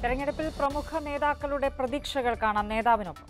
തെരഞ്ഞെടുപ്പിൽ പ്രമുഖ നേതാക്കളുടെ പ്രതീക്ഷകൾ കാണാം നേതാവിനൊപ്പം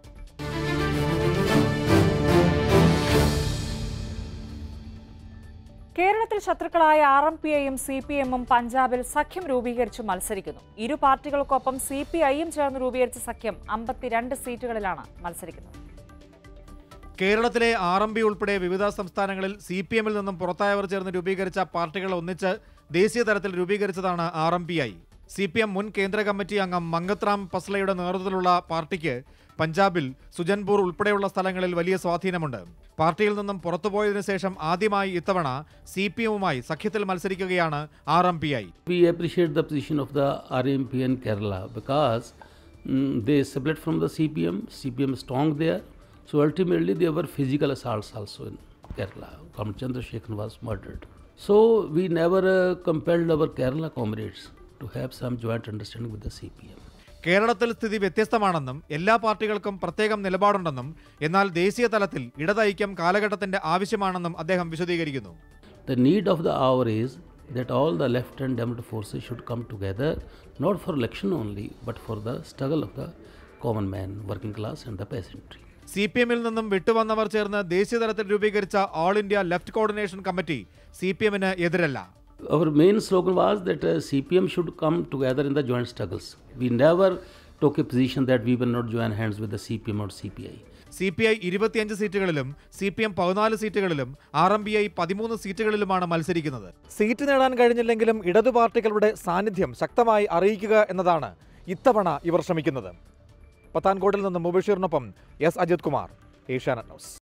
കേരളത്തിൽ ശത്രുക്കളായ ആർ എം പി ഐയും സി പി എമ്മും പഞ്ചാബിൽ സഖ്യം രൂപീകരിച്ച് മത്സരിക്കുന്നു ഇരു പാർട്ടികൾക്കൊപ്പം സി പി ഐയും ചേർന്ന് രൂപീകരിച്ച സഖ്യം അമ്പത്തിരണ്ട് സീറ്റുകളിലാണ് മത്സരിക്കുന്നത് കേരളത്തിലെ ആർ എം പി ഉൾപ്പെടെ വിവിധ സംസ്ഥാനങ്ങളിൽ സി പി എമ്മിൽ നിന്നും പുറത്തായവർ ചേർന്ന് രൂപീകരിച്ച പാർട്ടികൾ ഒന്നിച്ച് ദേശീയ തലത്തിൽ രൂപീകരിച്ചതാണ് R M P I C P M മുൻ കേന്ദ്ര കമ്മിറ്റി അംഗം മങ്കത്രാം പസ്ലയുടെ നേതൃത്വത്തിലുള്ള പാർട്ടിക്ക് പഞ്ചാബിൽ സുജൻപൂർ ഉൾപ്പെടെയുള്ള സ്ഥലങ്ങളിൽ വലിയ സ്വാധീനമുണ്ട് പാർട്ടിയിൽ നിന്നും പുറത്തുപോയതിനു ശേഷം ആദ്യമായി ഇത്തവണ സി പി എമ്മുമായി സഖ്യത്തിൽ മത്സരിക്കുകയാണ് R M P I We appreciate the position of the RMP in Kerala because mm, they separate from the CPM. CPM strong there. So ultimately, there were physical assaults also in Kerala. Kam Chandrasekhan was murdered. So we never uh, compelled our Kerala comrades to have some joint understanding with the CPM. കേരളത്തിൽ സ്ഥിതി വ്യത്യസ്തമാണെന്നും എല്ലാ പാർട്ടികൾക്കും പ്രത്യേകം നിലപാടുണ്ടെന്നും എന്നാൽ ദേശീയ തലത്തിൽ ഇടതൈക്യം കാലഘട്ടത്തിന്റെ ആവശ്യമാണെന്നും അദ്ദേഹം വിശദീകരിക്കുന്നു The need of the hour is that all the left and democratic forces should come together, not for election only, but for the struggle of the common man, working class, and the peasantry. C P എമ്മിൽ നിന്നും വിട്ടുവന്നവർ ചേർന്ന് ദേശീയ തലത്തിൽ രൂപീകരിച്ച All India Left Coordination Committee C P എമ്മിന് എതിരല്ല Our main slogan was that uh, CPM should come together in the joint struggles. We never took a position that we will not join hands with the CPM or CPI. C P I ഇരുപത്തിയഞ്ച് സീറ്റുകളിലും C P M പതിനാല് സീറ്റുകളിലും R M B I പതിമൂന്ന് സീറ്റുകളിലുമാണ് മത്സരിക്കുന്നത് seat നേടാൻ കഴിഞ്ഞില്ലെങ്കിലും ഇടതു പാർട്ടികളുടെ സാന്നിധ്യം ശക്തമായി അറിയിക്കുക എന്നതാണ് ഇത്തവണ ഇവർ ശ്രമിക്കുന്നത് പത്താൻകോട്ടിൽ നിന്ന് മുബഷീറിനൊപ്പം എസ് അജിത് കുമാർ ഏഷ്യാനെറ്റ് ന്യൂസ്